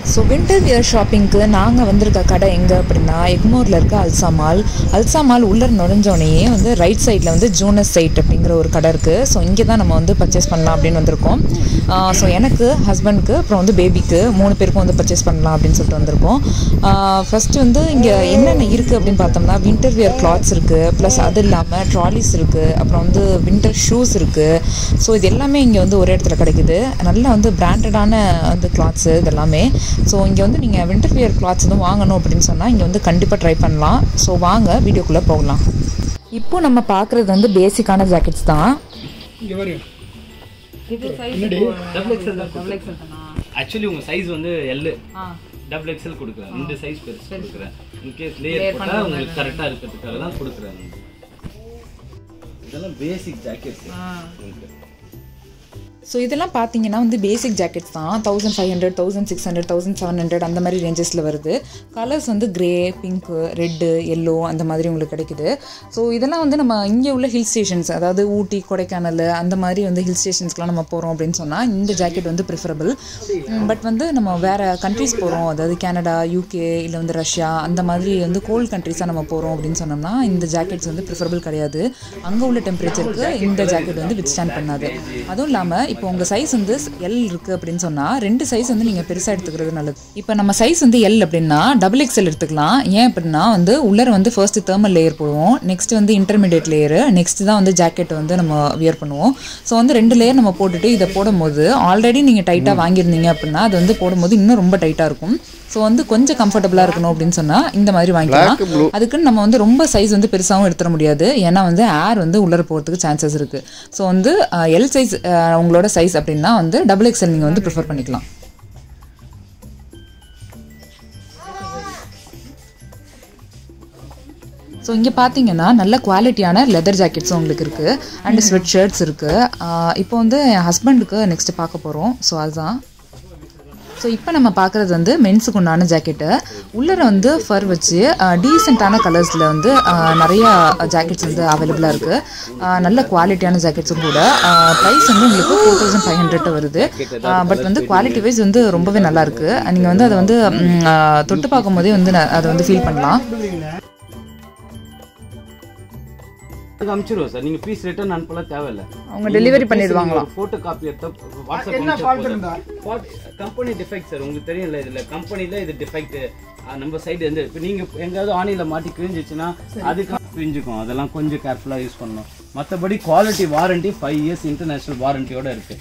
So winter wear ஷாப்பிங்க்கு நாங்கள் வந்திருக்க கடை எங்கே அப்படின்னா எக்மோரில் இருக்க அல்சா மால் அல்சா மால் உள்ளே நுழைஞ்சோடனேயே வந்து ரைட் சைடில் வந்து ஜூனஸ் சைட் அப்படிங்கிற ஒரு கடை இருக்குது ஸோ இங்கே தான் நம்ம வந்து பர்ச்சேஸ் பண்ணலாம் அப்படின்னு வந்திருக்கோம் ஸோ எனக்கு ஹஸ்பண்ட்க்கு அப்புறம் வந்து பேபிக்கு மூணு பேருக்கும் வந்து பர்ச்சேஸ் பண்ணலாம் அப்படின்னு சொல்லிட்டு வந்திருக்கோம் ஃபஸ்ட்டு வந்து இங்கே என்னென்ன இருக்குது அப்படின்னு பார்த்தோம்னா வின்டர் வியர் கிளாத்ஸ் இருக்குது ப்ளஸ் அது இல்லாமல் ட்ராலிஸ் இருக்குது அப்புறம் வந்து வின்டர் ஷூஸ் இருக்குது ஸோ இது எல்லாமே இங்கே வந்து ஒரே இடத்துல கிடைக்குது நல்லா வந்து பிராண்டடான வந்து கிளாத்ஸு இது எல்லாமே ஸோ இங்கே வந்து நீங்கள் வின்டர் வியர் கிளாத்ஸ் எதுவும் வாங்கணும் அப்படின்னு சொன்னால் இங்கே வந்து கண்டிப்பாக ட்ரை பண்ணலாம் ஸோ வாங்க வீடியோக்குள்ளே போகலாம் இப்போ நம்ம பார்க்குறது வந்து பேசிக்கான ஜாக்கெட்ஸ் தான் இங்கே வரையும் ஆக்சுவலி உங்க சைஸ் வந்து எல் டபுள் எக்ஸ்எல் கொடுக்குறேன் ரெண்டு சைஸ் பெருசு கொடுக்குறேன் இன்கேஸ் லேயர் போட்டா உங்களுக்கு கரெக்டா இருக்கிறதுக்காக தான் கொடுக்குறேன் இதெல்லாம் பேசிக் ஜாக்கெட்ஸ் உங்களுக்கு ஸோ இதெல்லாம் பார்த்தீங்கன்னா வந்து பேசிக் ஜாக்கெட்ஸ் தான் thousand five hundred thousand six hundred thousand seven hundred அந்த மாதிரி ரேஞ்சஸில் வருது கலர்ஸ் வந்து கிரே பிங்க்கு ரெட்டு எல்லோ அந்த மாதிரி உங்களுக்கு கிடைக்குது ஸோ இதெல்லாம் வந்து நம்ம இங்கே உள்ள ஹில் ஸ்டேஷன்ஸ் அதாவது ஊட்டி கொடைக்கானல் அந்த மாதிரி வந்து ஹில் ஸ்டேஷன்ஸ்க்குலாம் நம்ம போகிறோம் அப்படின்னு சொன்னால் இந்த ஜாக்கெட் வந்து ப்ரிஃபரபிள் பட் வந்து நம்ம வேறு கண்ட்ரிஸ் போகிறோம் அதாவது கனடா யூகே இல்லை வந்து ரஷ்யா அந்த மாதிரி வந்து கோல்ட் கண்ட்ரிஸாக நம்ம போகிறோம் அப்படின்னு சொன்னோம்னா இந்த ஜாக்கெட்ஸ் வந்து ப்ரிஃபரபிள் கிடையாது அங்கே உள்ள டெம்பரேச்சருக்கு இந்த ஜாக்கெட் வந்து வித் ஸ்டாண்ட் பண்ணாது அதுவும் இல்லாமல் இப்போ உங்கள் சைஸ் வந்து எல் இருக்குது அப்படின்னு சொன்னால் ரெண்டு சைஸ் வந்து நீங்கள் பெருசாக எடுத்துக்கிறது நல்லது இப்போ நம்ம சைஸ் வந்து எல் அப்படின்னா டபுள் எக்ஸ்எல் எடுத்துக்கலாம் ஏன் அப்படின்னா வந்து உள்ளர வந்து ஃபர்ஸ்ட் தேர்மல் லேயர் போடுவோம் நெக்ஸ்ட் வந்து இன்டர்மீடியட் லேயர் நெக்ஸ்ட் தான் வந்து ஜாக்கெட் வந்து நம்ம வியர் பண்ணுவோம் ஸோ வந்து ரெண்டு லேயர் நம்ம போட்டுட்டு இதை போடும்போது ஆல்ரெடி நீங்கள் டைட்டாக வாங்கியிருந்தீங்க அப்படின்னா அது வந்து போடும்போது இன்னும் ரொம்ப டைட்டாக இருக்கும் ஸோ வந்து கொஞ்சம் கம்ஃபர்டபுளாக இருக்கணும் அப்படின்னு சொன்னால் இந்த மாதிரி வாங்கிக்கலாம் அதுக்குன்னு நம்ம வந்து ரொம்ப சைஸ் வந்து பெருசாகவும் எடுத்துட முடியாது ஏன்னா வந்து ஏர் வந்து உள்ளர போகிறதுக்கு சான்சஸ் இருக்குது ஸோ வந்து எல் சைஸ் உங்களோட சைஸ் அப்படின்னா வந்து டபுள் எக்ஸ்எல் நீங்கள் வந்து ப்ரிஃபர் பண்ணிக்கலாம் ஸோ இங்கே பார்த்தீங்கன்னா நல்ல குவாலிட்டியான லெதர் ஜாக்கெட்ஸும் உங்களுக்கு இருக்குது அண்ட் ஸ்வெட் ஷர்ட்ஸ் இருக்குது இப்போ வந்து என் ஹஸ்பண்டுக்கு நெக்ஸ்ட்டு பார்க்க போகிறோம் ஸோ அதுதான் ஸோ இப்போ நம்ம பார்க்குறது வந்து மென்ஸுக்கு உண்டான ஜாக்கெட்டு உள்ளர வந்து ஃபர் வச்சு டீசெண்டான கலர்ஸில் வந்து ஆஹ், நிறைய ஜாக்கெட்ஸ் வந்து அவைலபிளாக இருக்குது நல்ல குவாலிட்டியான ஜாக்கெட்ஸும் கூட ப்ரைஸ் வந்து உங்களுக்கு ஃபோர் தௌசண்ட் ஃபைவ் ஹண்ட்ரட் வருது பட் வந்து குவாலிட்டி வைஸ் வந்து ரொம்பவே நல்லா இருக்கு நீங்கள் வந்து அதை வந்து ம், ஆஹ், தொட்டு பார்க்கும்போதே வந்து ந- அதை வந்து ஃபீல் பண்ணலாம் அனுப்பிச்சிருவோம் சார் நீங்க பீஸ் ரிட்டர்ன் அனுப்பலாம் தேவையில்ல அவங்க டெலிவரி பண்ணிடுவாங்களாம் போட்டோ காப்பி எடுத்தா வாட்ஸ்அப் கம்பெனி டிஃபெக்ட் சார் உங்களுக்கு தெரியும்ல இதுல கம்பெனில இது டிஃபெக்ட் நம்ம சைடு வந்து இப்போ நீங்க எங்காவது ஆணில மாட்டி கிழிஞ்சிச்சுன்னா அதுக்கு பிரிஞ்சுக்கும் அதெல்லாம் கொஞ்சம் கேர்ஃபுல்லா யூஸ் பண்ணணும் மற்றபடி quality warranty five years international வாரண்டியோட இருக்கு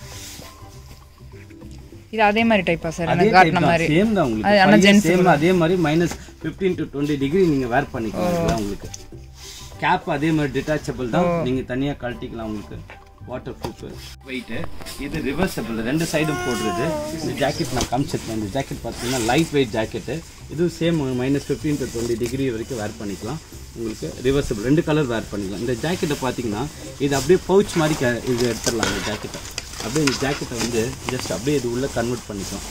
இது அதே மாதிரி டைப்பா சார் அதே எனக்கு காட்டின type தான் மாதிரி சேம் தான் அது ஆனா உங்களுக்கு gents சேம் அதே மாதிரி minus fifteen to twenty degree நீங்க வேர் பண்ணிக்கலாம் இதுதான் உங்களுக்கு கேப் அதே மாதிரி டிட்டாச்சபிள் தான் நீங்க தனியா கழட்டிக்கலாம் உங்களுக்கு வாட்டர் ப்ரூஃப் வெயிட் இது ரிவர்சபிள் ரெண்டு சைடும் போடுறது இந்த ஜாக்கெட் நான் காமிச்சிருக்கேன் இந்த ஜாக்கெட் பார்த்தீங்கன்னா லைட் வெயிட் ஜாக்கெட்டு இது same minus fifteen to twenty degree வரைக்கும் வேர் பண்ணிக்கலாம் உங்களுக்கு ரிவர்சபிள் ரெண்டு கலர் வேர் பண்ணிக்கலாம் இந்த ஜாக்கெட்டை பார்த்தீங்கன்னா இது அப்படியே பவுச் மாதிரி க- இது எடுத்துடலாம் இந்த ஜாக்கெட்டை அப்படியே இந்த ஜாக்கெட்டை வந்து ஜஸ்ட் அப்படியே இது உள்ள கன்வெர்ட் பண்ணிக்கலாம்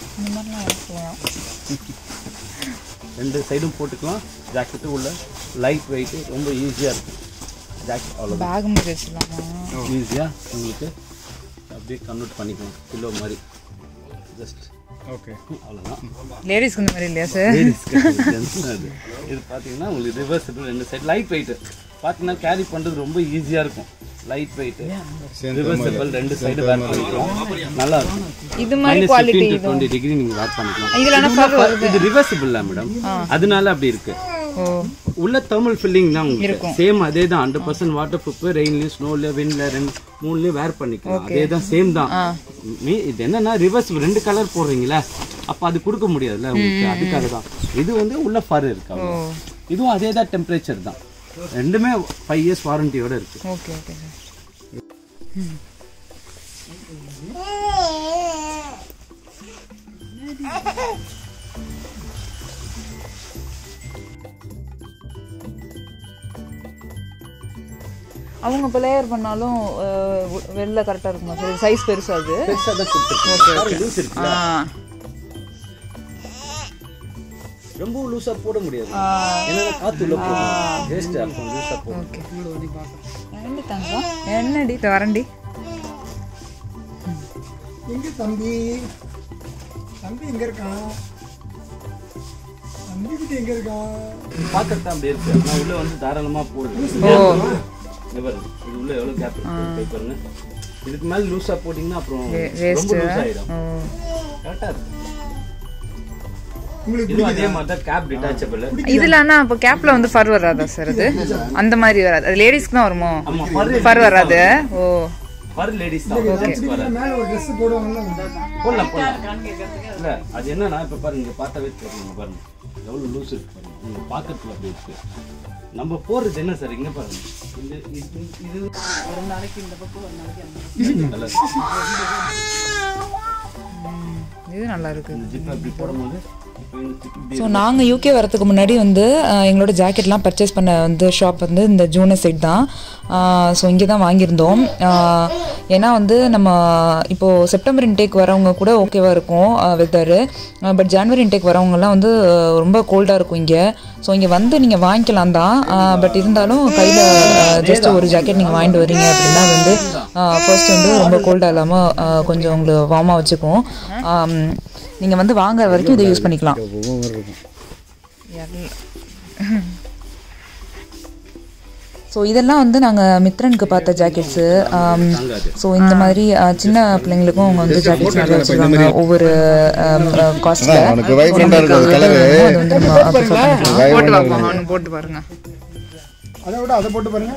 ரெண்டு சைடும் போட்டுக்கலாம் ஜாக்கெட்டு உள்ள லைட் வெயிட்டு ரொம்ப ஈஸியாக இருக்கும் ஜாக்கெட் அவ்வளோ பேக் மாதிரி வச்சிடலாமா ஈஸியாக உங்களுக்கு அப்படியே கன்வெர்ட் பண்ணிக்கலாம் கிலோ மாதிரி ஜஸ்ட் ஓகே அவ்வளோதான் லேடிஸ்க்கு இந்த மாதிரி இல்லையா சார் அது இது பார்த்தீங்கன்னா உங்களுக்கு ரிவர்சபிள் ரெண்டு சைடு லைட் வெயிட்டு பார்த்தீங்கன்னா கேரி பண்ணுறது ரொம்ப ஈஸியாக இருக்கும் லைட் வெயிட்டு ரிவர்சபிள் ரெண்டு சைடு வேர் பண்ணிக்கலாம் நல்லா இருக்கும் இது மாதிரி minus quality fifteen to twenty degree நீங்கள் வேர் பண்ணிக்கலாம் இதுல ஆனா இது உள்ள- இது ரிவர்சபிள் மேடம் அதனால அப்படி இருக்கு ஓ உள்ள தெர்மல் ஃபில்லிங் தான் உங்களுக்கு சேம் அதே தான் ஹண்ட்ரட் பர்சன்ட் வாட்டர் ப்ரூஃப் ரெயின்லயும் ஸ்னோல விண்ட்ல ரெண்டு மூணுலயும் வேர் பண்ணிக்கலாம் அதே தான் சேம் தான் மீ இது என்னன்னா ரிவர்ஸ் ரெண்டு கலர் போடுறீங்களா அப்ப அது கொடுக்க முடியாதுல்ல உங்களுக்கு அதுக்காக தான் இது வந்து உள்ள ஃபர் இருக்கு அவ்வளவுதான். இதுவும் அதே தான் டெம்பரேச்சர் தான் ரெண்டுமே ஃபைவ் இயர்ஸ் வாரண்டியோட இருக்கு ஓகே ஓகே சார் அவங்க இப்போ லேயர் பண்ணாலும் அஹ், உ- வெளில கரெக்டாக இருக்குமா சார் சைஸ் பெருசா அது பெருசா தான் கொடுத்துருக்கு லூஸ் இருக்கு ஆ ரொம்ப லூஸா போட முடியாது ஏன்னா காத்து உள்ள போகும் வேஸ்ட் அப்போ லூஸா போடும் ஓகே ரெண்டு தங்கா என்னடி வரண்டி எங்க தம்பி தம்பி எங்க இருக்கான் தம்பி கிட்ட எங்க இருக்கான் பார்க்கறது தான் அப்படி இருக்கு ஆனால் உள்ள வந்து தாராளமாக போடுது இங்க பாருங்க இது உள்ள எவ்வளோ கேப் இருக்கு பாருங்க இதுக்கு மேலே லூஸாக போட்டிங்கன்னா அப்புறம் ரொம்ப லூஸ் ஆயிடும் கரெக்டாக இருக்கு உங்களுக்கு இதுவும் அதே மாதிரி தான் கேப் டிட்டாச்சபிள் இதுல ஆனா இப்போ கேப்ல வந்து ஃபர் வராதா சார் அது அந்த மாதிரி வராது அது லேடிஸ்க்கு தான் வருமோ ஆமா ஃபர் ஃபர் வராது ஓ ஃபர் லேடிஸ் தான் ஜென்ஸ் வராது மேல ஒரு ட்ரெஸ் போடுவாங்கல்ல போடலாம் போடலாம் இல்ல அது என்னன்னா இப்ப பாருங்க இங்க பார்த்தாவே தெரியும் பாருங்க எவ்வளவு லூஸ் இருக்கு பாருங்க நீங்க பாக்கத்துல அப்படி இருக்கு நம்ம போடுறது என்ன சார் இங்க பாருங்க இந்த இது- இது ஒரு நாளைக்கு இந்த பக்கம் ஒரு நாளைக்கு நல்லா இது நல்லா இருக்கு இந்த ஜிப் அப்படி போடும்போது இப்போ இந்த ஜிப் இப்படி ஸோ நாங்கள் யூகே வரதுக்கு முன்னாடி வந்து அஹ், எங்களோட ஜாக்கெட்லாம் பர்ச்சேஸ் பண்ண வந்து ஷாப் வந்து இந்த ஜூன செட் தான் ஸோ இங்கே தான் வாங்கியிருந்தோம் அஹ், ஏன்னா வந்து நம்ம இப்போது செப்டம்பர் இன்டேக் வரவங்க கூட ஓகேவாக இருக்கும் வெதரு பட் ஜனவரி இன்டேக் வரவங்கலாம் வந்து அஹ், ரொம்ப கோல்டாக இருக்கும் இங்கே ஸோ இங்கே வந்து நீங்கள் வாங்கிக்கலாம் தான் பட் இருந்தாலும் கையில் ஜஸ்ட் ஒரு ஜாக்கெட் நீங்கள் வாங்கிட்டு வரீங்க அப்படின்னா அது வந்து ஃபர்ஸ்ட் வந்து ரொம்ப கோல்டாக இல்லாமல் கொஞ்சம் உங்களுக்கு வார்மாக வச்சுக்கும் நீங்கள் வந்து வாங்குற வரைக்கும் இதை யூஸ் பண்ணிக்கலாம் ஸோ இதெல்லாம் வந்து நாங்கள் மித்ரனுக்கு பார்த்த ஜாக்கெட்ஸு ஸோ இந்த மாதிரி அஹ், சின்ன பிள்ளைங்களுக்கும் அவங்க வந்து ஜாக்கெட்ஸ் நிறைய வச்சுருக்காங்க ஒவ்வொரு காஸ்ட்டில் அவனுக்கு வைப்ரண்டா இருக்கு அது கலரு அது வந்து நம்ம prefer பண்ணிக்கலாம். போட்டு பார்ப்போம் அவனு போட்டு பாருங்க அதை விட அதை போட்டு பாருங்க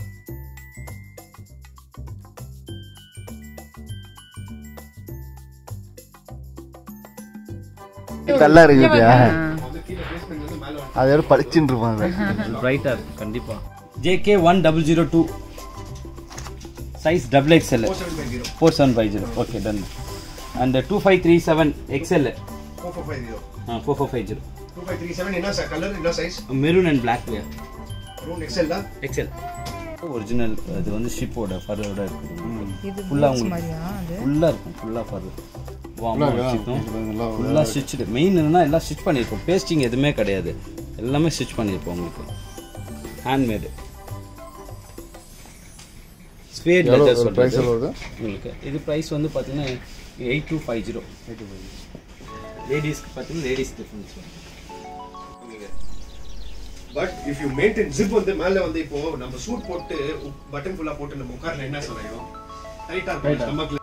நல்லா இருக்குதுயா அது யாரும் படிச்சுட்டு இருப்பாங்க பிரைட்டாக இருக்கு கண்டிப்பா JK one double zero two size double XL four seven five zero okay done and two five three seven XL four four five zero four four five zero two five three seven என்ன sir colour என்ன size maroon and black wear room எக்ஸல்ல XL original அது வந்து ஷிப்போட ஃபரோட இருக்குது இது ஃபுல்லாக boots உங்களுக்கு மாதிரியா அது ஃபுல்லாக இருக்கும் ஃபுல்லாக ஃபர் வார்மாக வச்சுக்கும் ஃபுல்லாக ஸ்டிச்சு மெயின் என்னன்னா எல்லாம் ஸ்டிச் பண்ணியிருப்போம் பேஸ்டிங் எதுவுமே கிடையாது எல்லாமே ஸ்டிச் பண்ணியிருப்போம் உங்களுக்கு ஹேண்ட்மேடு ஸ்பேட் லெட்டர் சொல்கிறது வருது உங்களுக்கு இது ப்ரைஸ் வந்து பார்த்தீங்கன்னா எயிட் டூ ஃபைவ் ஜீரோ லேடிஸ்க்கு பார்த்தீங்கன்னா ladies difference but if you maintain zip வந்து மேல வந்து இப்போ நம்ம சூட் போட்டு பட்டன் ஃபுல்லா போட்டு நம்ம உட்கார்ல என்ன சொல்றோம் டைட்டா இருக்கும் ஸ்டமக்ல